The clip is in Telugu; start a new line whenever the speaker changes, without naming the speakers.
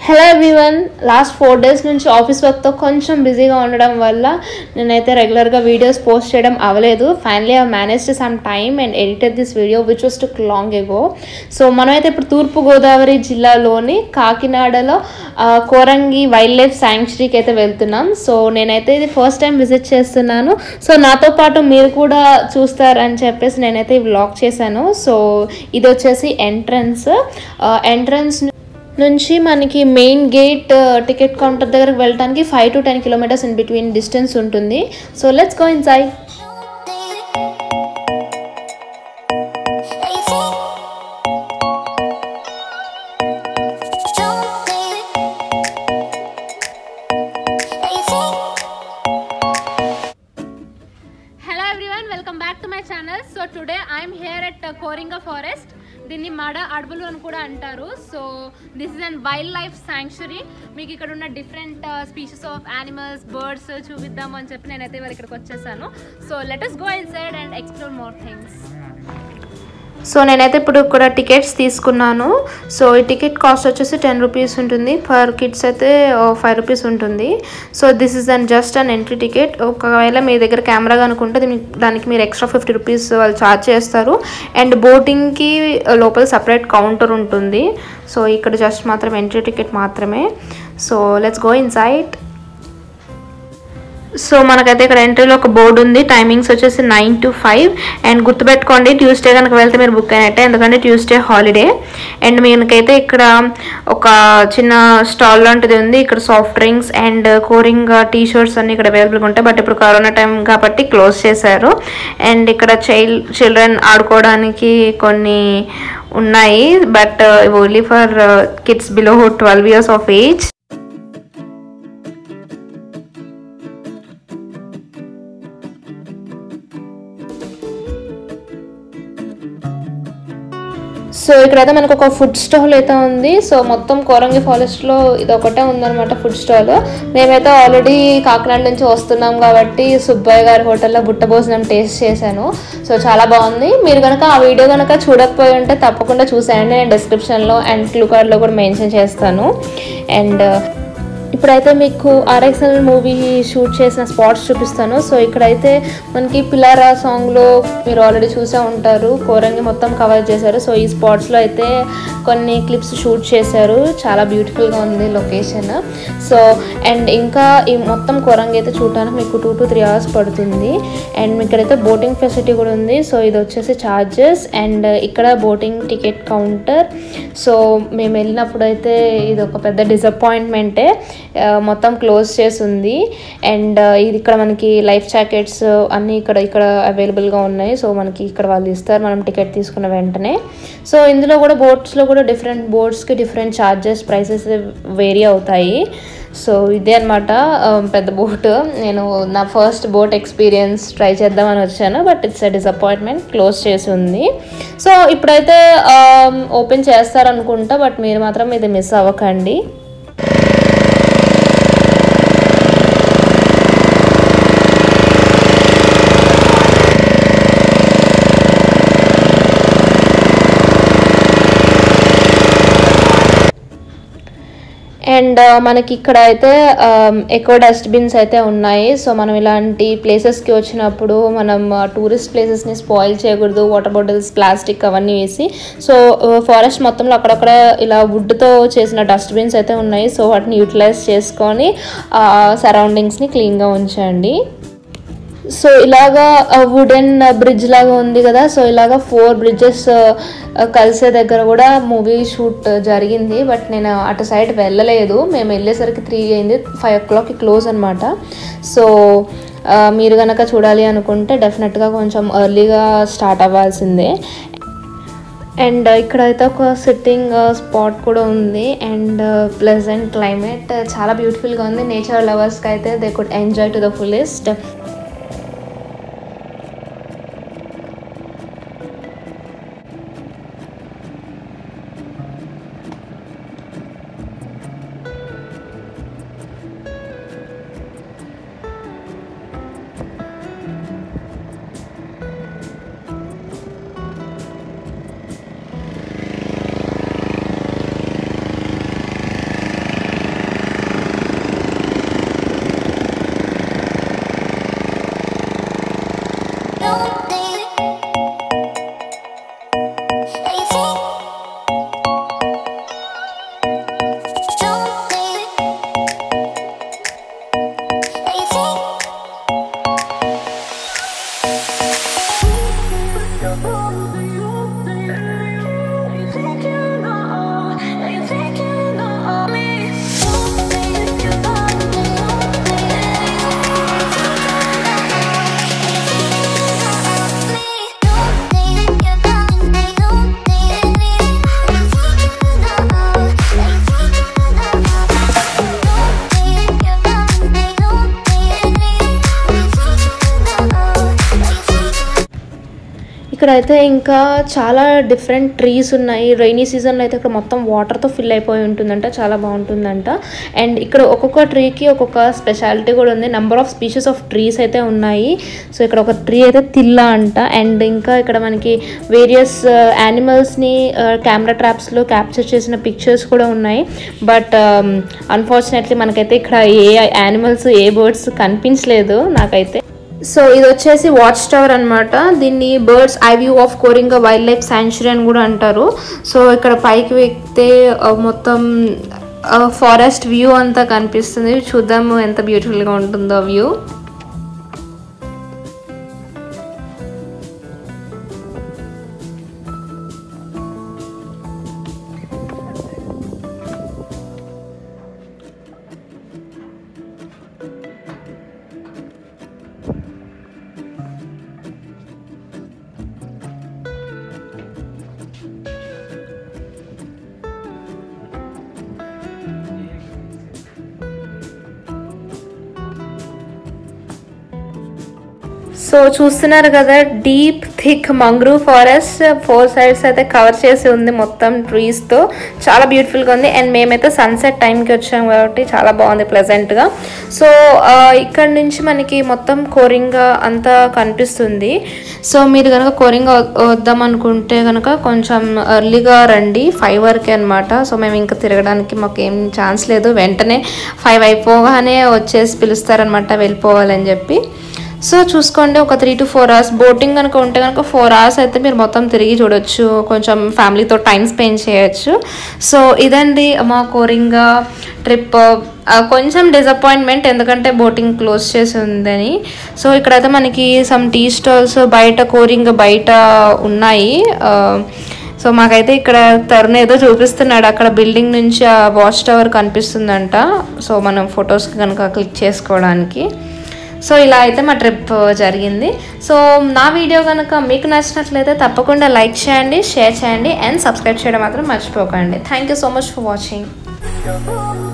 hello everyone last four days నుంచి ఆఫీస్ వర్క్తో కొంచెం బిజీగా ఉండడం వల్ల నేనైతే రెగ్యులర్గా వీడియోస్ పోస్ట్ చేయడం అవ్వలేదు finally I manage some time and edited this video which was too long ago so మనమైతే ఇప్పుడు తూర్పుగోదావరి జిల్లాలోని కాకినాడలో ఆ, కోరంగి వైల్డ్ లైఫ్ శాంక్చురీకి అయితే వెళ్తున్నాం సో నేనైతే ఇది ఫస్ట్ టైం విజిట్ చేస్తున్నాను సో నాతో పాటు మీరు కూడా చూస్తారని చెప్పేసి నేనైతే ఈ వ్లాగ్ చేశాను సో ఇది వచ్చేసి ఎంట్రన్స్ ఎంట్రన్స్ నుంచి మనకి మెయిన్ గేట్ టికెట్ కౌంటర్ దగ్గరకు వెళ్ళడానికి five to ten kilometers in between distance ఉంటుంది so let's go inside hello everyone welcome back to my channel so today I'm here at Coringa forest దీన్ని మడ అడవులు అని కూడా అంటారు so this is an wildlife sanctuary మీకు ఇక్కడ ఉన్న different species of animals birds చూపిద్దాము అని చెప్పి నేనైతే ఇవాళ ఇక్కడికి వచ్చేసాను so let us go inside and explore more things so నేనైతే ఇప్పుడు ఇక్కడ టికెట్స్ తీసుకున్నాను సో ఈ టికెట్ కాస్ట్ వచ్చేసి టెన్ రూపీస్ ఉంటుంది పర్ కిడ్స్ అయితే ఫైవ్ రూపీస్ ఉంటుంది so this is an just an entry ticket ఒకవేళ మీ దగ్గర కెమెరా కనుకుంటే దీని- దానికి మీరు ఎక్స్ట్రా ఫిఫ్టీ రూపీస్ వాళ్ళు ఛార్జ్ చేస్తారు అండ్ బోటింగ్కి లోపల సపరేట్ కౌంటర్ ఉంటుంది సో ఇక్కడ జస్ట్ మాత్రం ఎంట్రీ టికెట్ మాత్రమే so let's go inside so మనకైతే ఇక్కడ ఎంట్రీలో ఒక బోర్డు ఉంది టైమింగ్స్ వచ్చేసి నైన్ టు ఫైవ్ అండ్ గుర్తుపెట్టుకోండి ట్యూస్డే కనుక వెళ్తే మీరు బుక్ అయినట్టే ఎందుకంటే ట్యూస్డే హాలిడే అండ్ మీకైతే ఇక్కడ ఒక చిన్న స్టాల్ లాంటిది ఉంది ఇక్కడ సాఫ్ట్ డ్రింక్స్ అండ్ కూరింగ్ టీ షర్ట్స్ అన్ని ఇక్కడ అవైలబుల్గా ఉంటాయి బట్ ఇప్పుడు కరోనా టైం కాబట్టి క్లోజ్ చేశారు అండ్ ఇక్కడ చైల్డ్ చిల్డ్రన్ ఆడుకోవడానికి కొన్ని ఉన్నాయి but only for kids below twelve years of age so ఇక్కడైతే మనకు ఒక ఫుడ్ స్టాల్ అయితే ఉంది సో మొత్తం కోరంగి ఫారెస్ట్లో ఇది ఒకటే ఉందన్నమాట ఫుడ్ స్టాల్ మేమైతే ఆల్రెడీ కాకినాడ నుంచి వస్తున్నాం కాబట్టి సుబ్బయ్య గారి హోటల్లో బుట్ట భోజనం టేస్ట్ చేశాను సో చాలా బాగుంది మీరు కనుక ఆ వీడియో కనుక చూడకపోయి ఉంటే తప్పకుండా చూసేయండి నేను డిస్క్రిప్షన్లో అండ్ క్లూ కార్డ్లో కూడా మెన్షన్ చేస్తాను అండ్ ఇప్పుడైతే మీకు ఆర్ఎక్స్ఎల్ మూవీ షూట్ చేసిన స్పాట్స్ చూపిస్తాను సో ఇక్కడైతే మనకి పిలారా సాంగ్లో మీరు ఆల్రెడీ చూసే ఉంటారు కోరంగి మొత్తం కవర్ చేశారు సో ఈ స్పాట్స్లో అయితే కొన్ని క్లిప్స్ షూట్ చేశారు చాలా బ్యూటిఫుల్గా ఉంది లొకేషన్ సో అండ్ ఇంకా ఈ మొత్తం కోరంగి అయితే చూడడానికి మీకు టూ టు త్రీ అవర్స్ పడుతుంది అండ్ మీకు ఇక్కడైతే బోటింగ్ ఫెసిలిటీ కూడా ఉంది సో ఇది వచ్చేసి ఛార్జెస్ అండ్ ఇక్కడ బోటింగ్ టికెట్ కౌంటర్ సో మేము వెళ్ళినప్పుడు అయితే ఇది ఒక పెద్ద డిసప్పాయింట్మెంటే ఆ, మొత్తం క్లోజ్ చేసి ఉంది అండ్ ఇది ఇక్కడ మనకి లైఫ్ జాకెట్స్ అన్నీ ఇక్కడ ఇక్కడ అవైలబుల్గా ఉన్నాయి సో మనకి ఇక్కడ వాళ్ళు ఇస్తారు మనం టికెట్ తీసుకున్న వెంటనే సో ఇందులో కూడా బోట్స్లో కూడా డిఫరెంట్ బోట్స్కి డిఫరెంట్ ఛార్జెస్ ప్రైసెస్ వేరీ అవుతాయి సో ఇదే అనమాట పెద్ద బోట్ నేను నా ఫస్ట్ బోట్ ఎక్స్పీరియన్స్ ట్రై చేద్దామని వచ్చాను but it's a disappointment close చేసి ఉంది సో ఇప్పుడైతే ఓపెన్ చేస్తారనుకుంటా బట్ మీరు మాత్రం ఇది మిస్ అవ్వకండి అండ్ మనకి ఇక్కడ అయితే ఎక్కువ డస్ట్బిన్స్ అయితే ఉన్నాయి సో మనం ఇలాంటి ప్లేసెస్కి వచ్చినప్పుడు మనం టూరిస్ట్ ప్లేసెస్ని స్పాయిల్ చేయకూడదు వాటర్ బాటిల్స్ ప్లాస్టిక్ అవన్నీ వేసి సో ఫారెస్ట్ మొత్తంలో అక్కడక్కడ ఇలా వుడ్తో చేసిన డస్ట్బిన్స్ అయితే ఉన్నాయి సో వాటిని యూటిలైజ్ చేసుకొని సరౌండింగ్స్ని క్లీన్గా ఉంచండి సో ఇలాగా వుడెన్ బ్రిడ్జ్ లాగా ఉంది కదా సో ఇలాగా ఫోర్ బ్రిడ్జెస్ కలిసే దగ్గర కూడా మూవీ షూట్ జరిగింది బట్ నేను అటు సైడ్ వెళ్ళలేదు మేము వెళ్ళేసరికి త్రీ అయింది ఫైవ్ ఓ క్లాక్కి క్లోజ్ అనమాట సో ఆ, మీరు కనుక చూడాలి అనుకుంటే డెఫినెట్గా కొంచెం ఎర్లీగా స్టార్ట్ అవ్వాల్సిందే అండ్ ఇక్కడైతే ఒక సిట్టింగ్ స్పాట్ కూడా ఉంది అండ్ ప్లెజెంట్ క్లైమేట్ చాలా బ్యూటిఫుల్గా ఉంది నేచర్ లవర్స్కి అయితే they could enjoy to the fullest ఇక్కడైతే ఇంకా చాలా డిఫరెంట్ ట్రీస్ ఉన్నాయి రైనీ సీజన్లో అయితే ఇక్కడ మొత్తం వాటర్తో ఫిల్ అయిపోయి ఉంటుందంట చాలా బాగుంటుందంట అండ్ ఇక్కడ ఒక్కొక్క ట్రీకి ఒక్కొక్క స్పెషాలిటీ కూడా ఉంది number of species of trees అయితే ఉన్నాయి సో ఇక్కడ ఒక ట్రీ అయితే తిల్లా అంట అండ్ ఇంకా ఇక్కడ మనకి వేరియస్ యానిమల్స్ని కెమెరా ట్రాప్స్లో క్యాప్చర్ చేసిన పిక్చర్స్ కూడా ఉన్నాయి బట్ అన్ఫార్చునేట్లీ మనకైతే ఇక్కడ ఏ యానిమల్స్ ఏ బర్డ్స్ కనిపించలేదు నాకైతే సో ఇది వచ్చేసి వాచ్ టవర్ అనమాట దీన్ని birds eye view of Coringa wildlife sanctuary అని కూడా అంటారు సో ఇక్కడ పైకి ఎక్కితే ఆ, మొత్తం ఫారెస్ట్ వ్యూ అంతా కనిపిస్తుంది చూద్దాము ఎంత బ్యూటిఫుల్గా ఉంటుందో వ్యూ సో చూస్తున్నారు కదా deep thick mangrove forest four sides అయితే కవర్ చేసి ఉంది మొత్తం ట్రీస్తో చాలా బ్యూటిఫుల్గా ఉంది అండ్ మేమైతే సన్సెట్ టైంకి వచ్చాం కాబట్టి చాలా బాగుంది ప్లెజెంట్గా సో ఆ, ఇక్కడ నుంచి మనకి మొత్తం కోరింగా అంతా కనిపిస్తుంది సో మీరు కనుక కోరింగా వద్దాం అనుకుంటే కనుక కొంచెం ఎర్లీగా రండి ఫైవ్ వరకే అనమాట సో మేము ఇంకా తిరగడానికి మాకు ఏం ఛాన్స్ లేదు వెంటనే ఫైవ్ అయిపోగానే వచ్చేసి పిలుస్తారనమాట వెళ్ళిపోవాలని చెప్పి సో చూసుకోండి ఒక three to four hours boating కనుక ఉంటే కనుక ఫోర్ అవర్స్ అయితే మీరు మొత్తం తిరిగి చూడొచ్చు కొంచెం ఫ్యామిలీతో టైం స్పెండ్ చేయొచ్చు సో ఇదండి మా కోరింగా ట్రిప్ కొంచెం డిసప్పాయింట్మెంట్ ఎందుకంటే బోటింగ్ క్లోజ్ చేసి ఉందని సో ఇక్కడైతే మనకి సమ్ టీ స్టాల్స్ బయట కోరింగ బయట ఉన్నాయి ఆ, సో మాకైతే ఇక్కడ తరుణ్ ఏదో చూపిస్తున్నాడు అక్కడ బిల్డింగ్ నుంచి ఆ వాచ్ టవర్ కనిపిస్తుందంట సో మనం ఫొటోస్ కనుక క్లిక్ చేసుకోవడానికి సో ఇలా అయితే మా ట్రిప్ జరిగింది సో నా వీడియో కనుక మీకు నచ్చినట్లయితే తప్పకుండా లైక్ చేయండి షేర్ చేయండి అండ్ సబ్స్క్రైబ్ చేయడం మాత్రం మర్చిపోకండి thank you so much for watching
Oh